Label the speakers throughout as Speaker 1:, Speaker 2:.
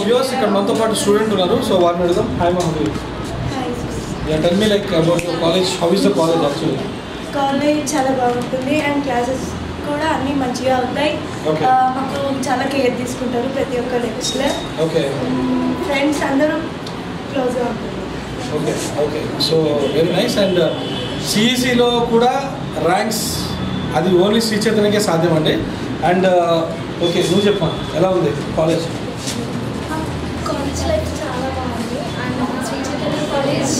Speaker 1: Viewers ఇక్కడ మనతో పాటు స్టూడెంట్ ఉన్నారు సో వారిని అడుగుదాం hi Mahabi tell me like about your college how is the college actually
Speaker 2: college చాలా బాగుంటుంది అండ్ క్లాసెస్ కూడా అన్నీ మంచిగా అవుతాయి
Speaker 1: Okay.
Speaker 2: ఆ, మాకు చాలా కేర్ తీసుకుంటారు ప్రతి ఒక్క లెక్చరర్
Speaker 1: ఓకే
Speaker 2: ఫ్రెండ్స్ అందరూ క్లోజ్గా ఉంటారు
Speaker 1: okay okay so very nice and సిఈసిలో కూడా ర్యాంక్స్ అది ఓన్లీ శ్రీ చైతన్యకే సాధ్యం అండి అండ్ ఓకే నువ్వు చెప్పమా ఎలా ఉంది కాలేజ్
Speaker 3: కాలేజ్ లైఫ్ చాలా బాగుంది అండ్ మా శ్రీ చైతన్య కాలేజ్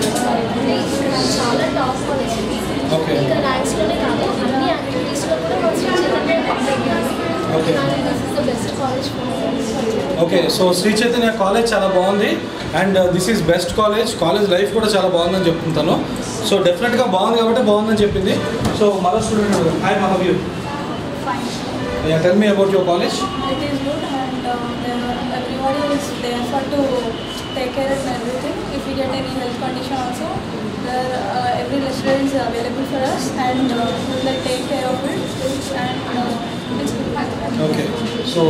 Speaker 3: చాలా టాప్ కాలేజ్ ఇది
Speaker 1: Okay.
Speaker 3: ఇంకా ర్యాంక్స్లోనే కాదు అన్ని యాక్టివిటీస్లో కూడా మా Sri Chaitanya
Speaker 1: Okay.
Speaker 3: And this is the best college for
Speaker 1: okay so Sri Chaitanya college చాలా బాగుంది and this is best college college life కూడా చాలా బాగుందని చెప్తుంటాను సో డెఫినెట్గా బాగుంది కాబట్టి బాగుందని చెప్పింది సో మరో student hi Mahaveer tell me about your college
Speaker 2: It is good and uh, there- everybody is there for to take care of everything. If we get any health condition also, there uh, every lecturer is available for us and uh, will like, take care of it and uh, it's good.
Speaker 1: Okay so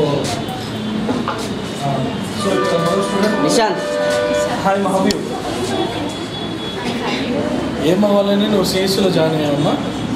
Speaker 1: so ఇక్కడ మరో student
Speaker 4: Nishant
Speaker 1: hi Mahavir ఏం అవ్వాలని నువ్వు సిఎస్సిలో join అయ్యావమ్మా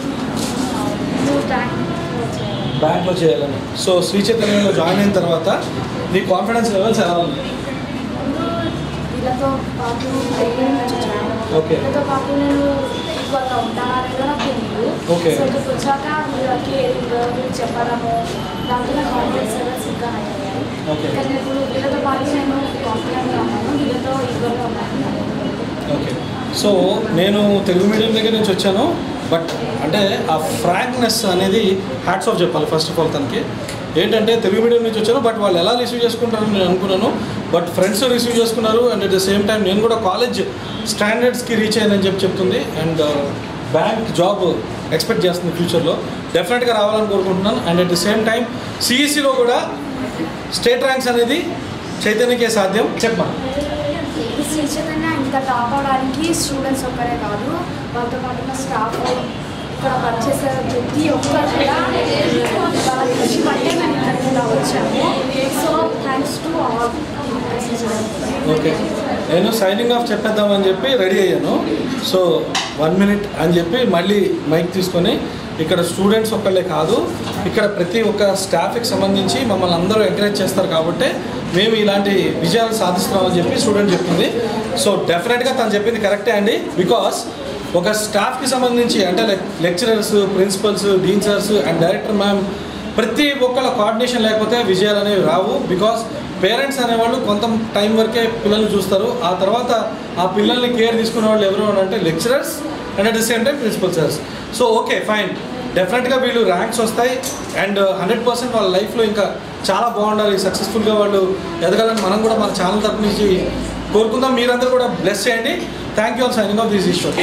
Speaker 1: బ్యాంక్లో చేయాలని so Shri చైతన్యంలో join అయిన తర్వాత నీ కాన్ఫిడెన్స్ లెవెల్స్ ఎలా ఉంది
Speaker 3: వీళ్ళతో పాటు ట్రైనింగ్ నుంచి వచ్చాను
Speaker 1: Okay.
Speaker 3: వీళ్ళతో పాటు నేను ఎక్కువగా ఉంటానా లేదా నాకు తెలియదు
Speaker 1: Okay.
Speaker 3: సో ఇక్కడికి వచ్చాక మీరు కేరింగ్ మీరు చెప్పడము దాంట్లో నా కాన్ఫిడెన్స్ లెవెల్స్ ఇంకా హై అయ్యాయి
Speaker 1: Okay.
Speaker 3: కానీ ఇప్పుడు వీళ్ళతో పాటు నేను కాన్ఫిడెంట్గా ఉన్నాను వీళ్ళతో ఈగర్గా ఉన్నాను
Speaker 1: ఓకే సో నేను తెలుగు మీడియం దగ్గర నుంచి వచ్చాను బట్ అంటే ఆ ఫ్రాంక్నెస్ అనేది హ్యాట్స్ ఆఫ్ చెప్పాలి ఫస్ట్ ఆఫ్ ఆల్ తనకి ఏంటంటే తెలుగు మీడియం నుంచి వచ్చాను బట్ వాళ్ళు ఎలా రిసీవ్ చేసుకుంటారని నేను అనుకున్నాను బట్ ఫ్రెండ్స్ రిసీవ్ చేసుకున్నారు and at the same time నేను కూడా కాలేజ్ స్టాండర్డ్స్కి రీచ్ అయ్యానని చెప్పి చెప్తుంది అండ్ బ్యాంక్ జాబ్ ఎక్స్పెక్ట్ చేస్తుంది ఫ్యూచర్లో డెఫినెట్గా రావాలని కోరుకుంటున్నాను and at the same time సిఈసిలో కూడా స్టేట్ ర్యాంక్స్ అనేది చైతన్యకే సాధ్యం చెప్పమా
Speaker 3: ఈ శ్రీ చైతన్య ఇంకా టాప్ అవడానికి స్టూడెంట్స్ ఒక్కరే కాదు వాళ్ళతో పాటు ఉన్న స్టాఫ్ ఇక్కడ పనిచేసే ప్రతి ఒక్కరు కూడా వాళ్ళ కృషి బట్టే మేము ఇక్కడికి ఇలా వచ్చాము so thanks to all
Speaker 1: okay నేను సైనింగ్ ఆఫ్ చెప్పేద్దామని చెప్పి రెడీ అయ్యాను సో వన్ మినిట్ అని చెప్పి మళ్ళీ మైక్ తీసుకొని ఇక్కడ స్టూడెంట్స్ ఒక్కళ్ళే కాదు ఇక్కడ ప్రతి ఒక్క స్టాఫ్కి సంబంధించి మమ్మల్ని అందరూ ఎంకరేజ్ చేస్తారు కాబట్టి మేము ఇలాంటి విజయాలు సాధిస్తున్నామని చెప్పి స్టూడెంట్ చెప్తుంది సో డెఫినెట్గా తను చెప్పింది కరెక్టే అండి బికాస్ ఒక స్టాఫ్కి సంబంధించి అంటే like lecturers principals dean sirs and director ma'am ప్రతి ఒక్కళ్ళ కోఆర్డినేషన్ లేకపోతే విజయాలు అనేవి రావు బికాస్ పేరెంట్స్ అనేవాళ్ళు కొంత టైం వరకే పిల్లల్ని చూస్తారు ఆ తర్వాత ఆ పిల్లల్ని కేర్ తీసుకునే వాళ్ళు ఎవరు అని అంటే lecturers and at the same time principal sirs so okay fine డెఫినెట్గా వీళ్ళు ర్యాంక్స్ వస్తాయి అండ్ హండ్రెడ్ పర్సెంట్ వాళ్ళ లైఫ్లో ఇంకా చాలా బాగుండాలి సక్సెస్ఫుల్గా వాళ్ళు ఎదగాలని మనం కూడా మన ఛానల్ తరపు నుంచి కోరుకుందాం మీరందరూ కూడా బ్లెస్ చేయండి thank you all signing off this issue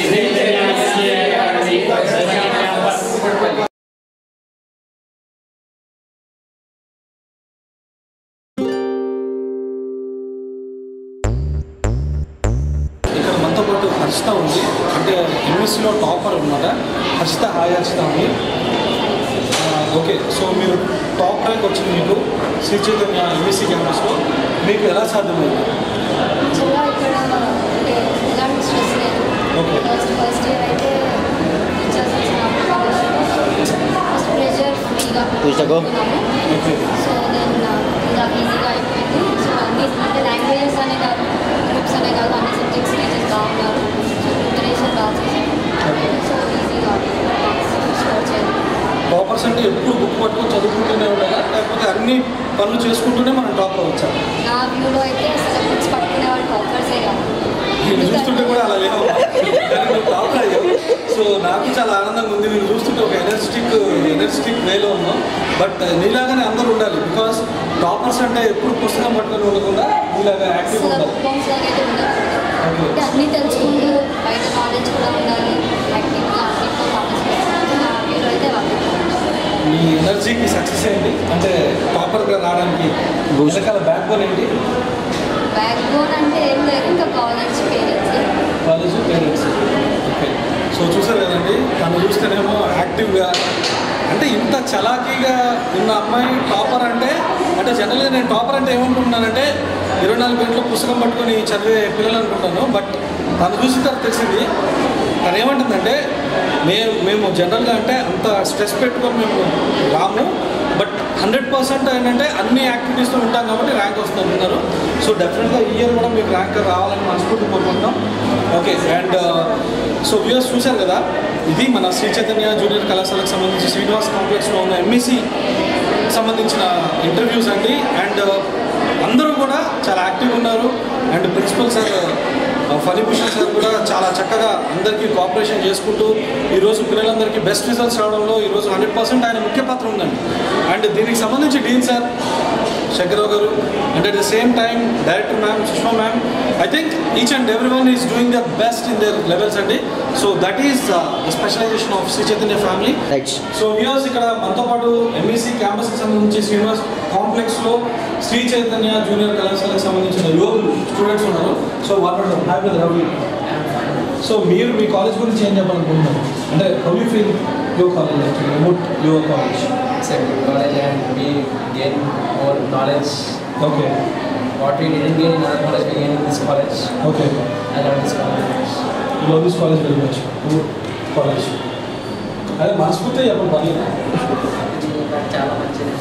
Speaker 1: ఇక్కడ మనతో పాటు హర్షిత ఉంది అంటే ఎంఎస్సిలో టాపర్ అనమాట హర్షిత హాయ్ హర్షిత ఉంది ఆ, ఓకే సో మీరు టాప్ ర్యాంక్ వచ్చింది మీకు శ్రీ చైతన్య ఎంఎస్సి క్యాంపస్లో మీకు ఎలా సాధ్యమైంది
Speaker 3: యాక్చువల్గా ఇక్కడ అంటే ఎలాంటి స్ట్రెస్ లేదు
Speaker 1: Okay.
Speaker 3: ఫస్ట్ ఫస్ట్ ఇయర్ అయితే టీచర్స్ ఫస్ట్ ప్రెషర్ ఫ్రీగా
Speaker 4: పూజకు.
Speaker 1: ఓకే
Speaker 3: సో దెన్ ఇంకా ఈజీగా అయిపోయింది సో అన్ని అంటే లాంగ్వేజెస్ అనే కాదు గ్రూప్స్ అనే కాదు అన్ని సబ్జెక్ట్స్ టీచర్స్ బాగున్నారు సో ప్రిపరేషన్ బాగా చేశారు సో ఈజీగా స్కోర్ చేయాలి
Speaker 1: టాపర్స్ అంటే ఎప్పుడు బుక్ పట్టుకొని చదువుకుంటూనే ఉండాలా లేకపోతే అన్ని పనులు చేసుకుంటూనే మనం టాప్ అవ్వచ్చా
Speaker 3: నా వ్యూలో అయితే అసలు బుక్స్ పట్టుకునే వాళ్ళు టాపర్సే కాదు
Speaker 1: నేను చూస్తుంటే కూడా అలా లేవు కానీ నువ్వు టాప్ అయ్యావు సో నాకు చాలా ఆనందంగా ఉంది నేను చూస్తుంటే ఒక ఎనర్జెటిక్ ఎనర్జెటిక్ వేలో ఉన్నాం బట్ నీలాగానే అందరూ ఉండాలి బికాస్ టాపర్స్ అంటే ఎప్పుడు పుస్తకం పట్టుకొని ఉండకుండా నీలాగా యాక్టివ్
Speaker 3: అసలు
Speaker 1: ఉండాలి
Speaker 3: బుక్స్ లాగైతే ఉండదు
Speaker 1: ఓకే
Speaker 3: అంటే అన్నీ తెలుసుకుంటూ బయట నాలెడ్జ్ కూడా ఉండాలి యాక్టివ్గా అన్నింటిలో పార్టిసిపేట్ నా వ్యూలో అయితే వాళ్ళు
Speaker 1: మీ ఎనర్జీకి సక్సెస్ ఏంటి అంటే టాపర్గా రావడానికి వెనకాల బ్యాక్ బోన్ ఏంటి
Speaker 3: బ్యాక్ బోన్ అంటే ఏం లేదు ఇంకా college parents
Speaker 1: college parents okay so చూసారు కదండి తను చూస్తేనేమో యాక్టివ్గా అంటే ఇంత చలాకీగా ఉన్న అమ్మాయి టాపర్ అంటే అంటే జనరల్గా నేను టాపర్ అంటే ఏమనుకుంటున్నానంటే ఇరవై నాలుగు గంటలు పుస్తకం పట్టుకొని చదివే పిల్లలు అనుకుంటాను బట్ తను చూసిన తర్వాత తెలిసింది తను ఏమంటుందంటే మేము మేము జనరల్గా అంటే అంత స్ట్రెస్ పెట్టుకొని మేము రాము బట్ హండ్రెడ్ పర్సెంట్ ఏంటంటే అన్ని యాక్టివిటీస్లో ఉంటాం కాబట్టి ర్యాంక్ వస్తుంది అంటున్నారు సో డెఫినెట్గా ఈ ఇయర్ కూడా మీకు ర్యాంక్ రావాలని మనస్ఫూర్తి కోరుకుంటున్నాం ఓకే అండ్ సో వ్యూస్ చూశారు కదా ఇది మన శ్రీ చైతన్య జూనియర్ కళాశాలకు సంబంధించి శ్రీనివాస్ కాంప్లెక్స్లో ఉన్న ఎంఈసి సంబంధించిన ఇంటర్వ్యూస్ అండి అండ్ అందరూ కూడా చాలా యాక్టివ్గా ఉన్నారు and principal sir Phanibhushan sir కూడా చాలా చక్కగా అందరికీ కోఆపరేషన్ చేసుకుంటూ ఈరోజు పిల్లలందరికీ బెస్ట్ రిజల్ట్స్ రావడంలో ఈరోజు హండ్రెడ్ పర్సెంట్ ఆయన ముఖ్య పాత్ర ఉందండి అండ్ దీనికి సంబంధించి Deen sir Shankararao garu and at the same time director ma'am Sushma ma'am I think each and every one is doing the best in their levels అండి so that is the specialization of Sri Chaitanya family
Speaker 4: right
Speaker 1: so viewers ఇక్కడ మనతో పాటు MEC క్యాంపస్కి సంబంధించి శ్రీనివాస్ కాంప్లెక్స్లో Shri Chaitanya junior కళాశాలకు సంబంధించిన యువకులు students ఉన్నారు సో వాళ్ళు హ్యాపీ రవి సో మీరు మీ కాలేజ్ గురించి ఏం చెప్పాలనుకుంటున్నారు అంటే how you feel your college actually about your college
Speaker 4: It's a good college and we gain more knowledge.
Speaker 1: Okay
Speaker 4: What we didn't gain in other college, we gain in this college.
Speaker 1: Okay
Speaker 4: I love this college.
Speaker 1: You love this college very much good college అదే మనస్ఫూర్తి చెప్పండి పర్లేదు
Speaker 4: చాలా మంచిది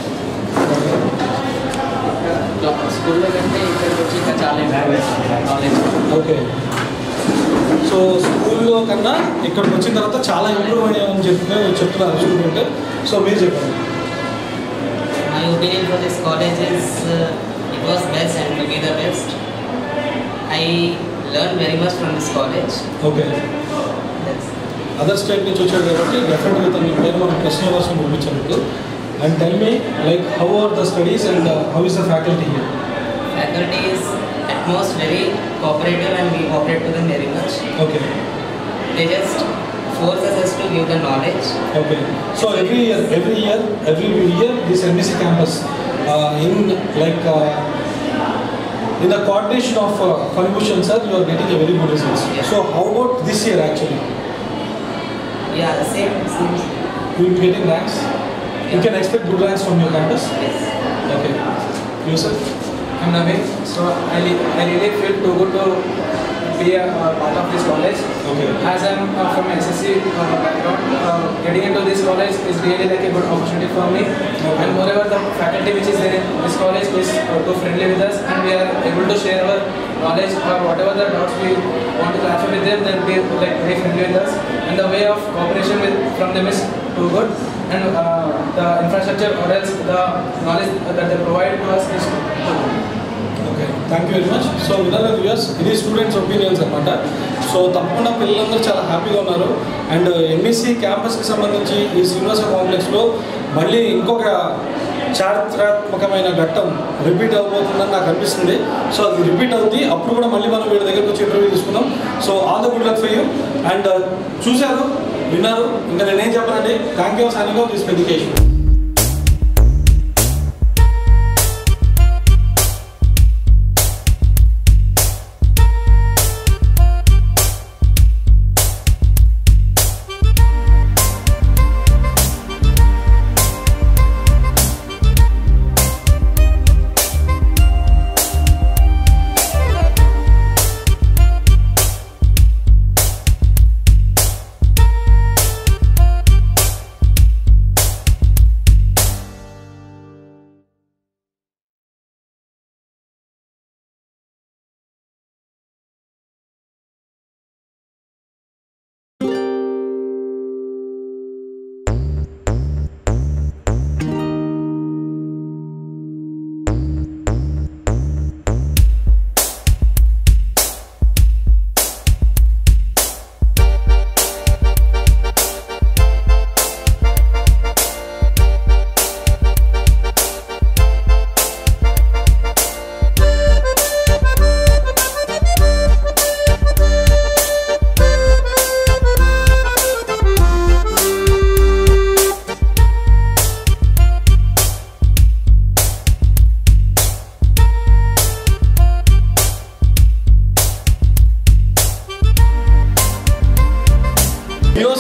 Speaker 4: స్కూల్లో కంటే ఇక్కడికి వచ్చి ఇంకా చాలా ఇంప్రూవ్ నాలెడ్జ్
Speaker 1: ఓకే సో స్కూల్లో కన్నా ఇక్కడికి వచ్చిన తర్వాత చాలా ఇంప్రూవ్ అయ్యామని చెప్పి చెప్తున్నారు స్టూడెంట్ సో మీరు చెప్పండి
Speaker 5: My opinion for this college is uh, it was best and will be the best. I learned very much from this college.
Speaker 1: Okay
Speaker 5: That's
Speaker 1: other state నుంచి వచ్చాడు కాబట్టి డెఫినెట్గా తన పేరు మనం ప్రశ్న వర్షం పంపించారు and tell me like how are the studies and how is the faculty here
Speaker 5: faculty is at most very cooperative and we cooperate to them very much.
Speaker 1: Okay
Speaker 5: They just force us to give the knowledge.
Speaker 1: Okay so every year every year every year this MBC campus in like in the coordination of permission sir you are getting a very good results
Speaker 5: Yes.
Speaker 1: So how about this year actually
Speaker 5: Yeah, the same. same.
Speaker 1: you will be getting ranks. You can expect good ranks from your campus.
Speaker 5: Yes.
Speaker 1: Okay. You sir?
Speaker 6: I'm Naveen. So I, li- I really feel too good to be a uh, part of this college.
Speaker 1: Okay.
Speaker 6: As I'm uh, from SSC uh, background, uh, getting into this college is really like a good opportunity for me.
Speaker 1: Okay.
Speaker 6: And moreover, the faculty which is there in this college is uh, too friendly with us, and we are able to share our knowledge or whatever the doubts we want to clarify with them. They'll be like very friendly with us, and the way of cooperation with from them is too good. And uh, the infrastructure or else the knowledge that they provide to us is too good.
Speaker 1: Okay thank you very much so winner viewers ఇది students opinions అనమాట సో తప్పకుండా పిల్లలందరూ చాలా హ్యాపీగా ఉన్నారు and MEC క్యాంపస్కి సంబంధించి ఈ శ్రీనివాస కాంప్లెక్స్లో మళ్ళీ ఇంకొక చారిత్రాత్మకమైన ఘట్టం రిపీట్ అవబోతుందని నాకు అనిపిస్తుంది సో అది రిపీట్ అవుతుంది అప్పుడు కూడా మళ్ళీ మనం వీళ్ళ దగ్గరకు వచ్చి ఇంటర్వ్యూ తీసుకుందాం so all the good luck for you and చూశారు విన్నారు ఇంకా నేనేం చెప్పానండి thank you signing off this education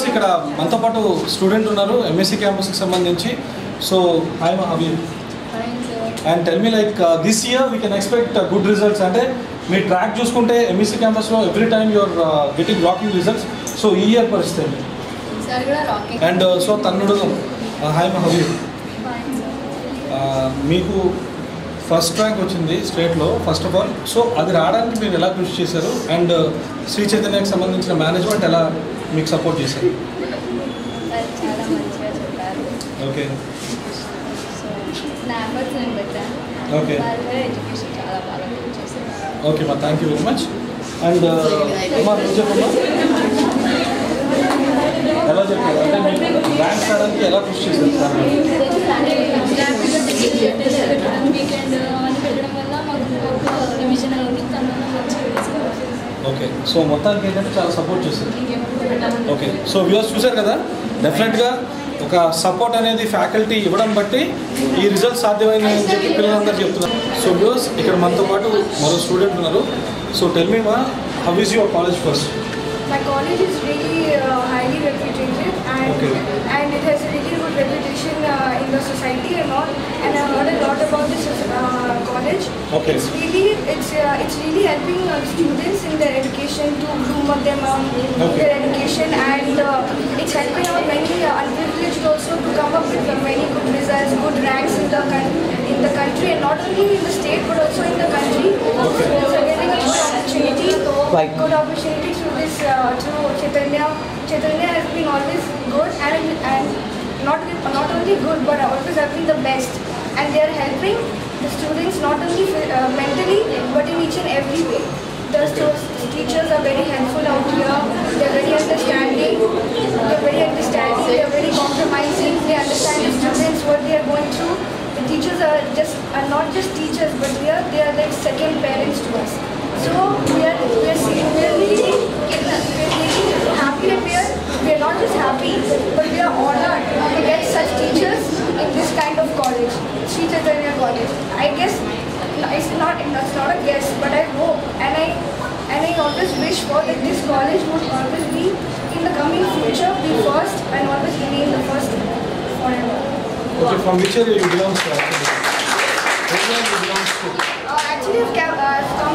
Speaker 1: ఇక్కడ మనతో పాటు స్టూడెంట్ ఉన్నారు ఎంఎస్సి క్యాంపస్కి సంబంధించి సో హాయ్ అవి and tell me like this year we can expect good results అంటే మీ ట్రాక్ చూసుకుంటే ఎంఎస్సి క్యాంపస్లో every time your getting rocking results so ఈ ఇయర్ పరిస్థితి ఏంటి
Speaker 2: సార్ కూడా రాకింగ్
Speaker 1: అండ్ సో తన్నుడు హాయ్ మహబీ మీకు ఫస్ట్ ర్యాంక్ వచ్చింది స్టేట్లో ఫస్ట్ ఆఫ్ ఆల్ సో అది రావడానికి మీరు ఎలా కృషి చేశారు అండ్ శ్రీ చైతన్యకి సంబంధించిన మేనేజ్మెంట్ ఎలా మీకు సపోర్ట్ చేశారు
Speaker 2: సార్ చాలా మంచిగా చెప్పారు
Speaker 1: ఓకే
Speaker 2: సో నా ఎఫర్ట్స్ నేను పెట్టాను
Speaker 1: ఓకే
Speaker 2: వాళ్ళు కూడా ఎడ్యుకేషన్ చాలా బాగా teach చేశారు
Speaker 1: ఓకే మా thank you very much and అమ్మా నువ్వు చెప్పమ్మా ఎలా చెప్పారు అంటే మీకు ర్యాంక్ రావడానికి ఎలా కృషి చేశారు సార్
Speaker 2: వీకెండ్ అవన్నీ పెట్టడం వల్ల మాకు ఒక రివిజన్ అవుతుంది దానివల్ల మంచిగా వేసుకోవచ్చు
Speaker 1: ఓకే సో మొత్తానికి ఏంటంటే చాలా సపోర్ట్ చేశారు
Speaker 2: ఇంకేమైనా పెట్టాలని
Speaker 1: ఓకే సో వ్యూవర్స్ చూశారు కదా డెఫినెట్గా ఒక సపోర్ట్ అనేది ఫ్యాకల్టీ ఇవ్వడం బట్టి ఈ రిజల్ట్ సాధ్యమైంది అని చెప్పి పిల్లలందరూ చెప్తున్నారు సో వ్యూవర్స్ ఇక్కడ మనతో పాటు మరో స్టూడెంట్ ఉన్నారు సో టెల్ మీ మా how is your college first
Speaker 3: My college is really uh, highly reputed and
Speaker 1: Okay.
Speaker 3: and it has a really good reputation uh, in the society and all. And I've heard a lot about this uh, college.
Speaker 1: Okay.
Speaker 3: It's really it's uh, it's really helping uh, students in their education to groom up them um, in
Speaker 1: Okay.
Speaker 3: their education and uh, it's helping out many uh, unprivileged also to come up with uh, many good results, good ranks in the coun- in the country and not only in the state but also in the country.
Speaker 1: Okay.
Speaker 3: So they're getting a good opportunity,
Speaker 4: Like-
Speaker 3: good opportunity through this uh, through Chaitanya. Chaitanya has been always good and and not not only good but always have been the best. And they are helping the students not only uh, mentally but in each and every way. The stu- teachers are very helpful out here. They are very understanding. They are very understanding. They are very compromising. They understand the students what they are going through. The teachers are just are not just teachers, but they are they are like second parents to us. So we are we are seeing we are really we are really happy that we are we are not just happy, but we are honored to get such teachers in this kind of college, Sri Chaitanya College. I guess it's not it's not a guess, but I hope and I and I always wish for that this college would always be in the coming future be first and always remain the first forever.
Speaker 1: Okay from which area you belongs to actually area you belongs to
Speaker 3: Uh, actually, I've, ca- uh, I've come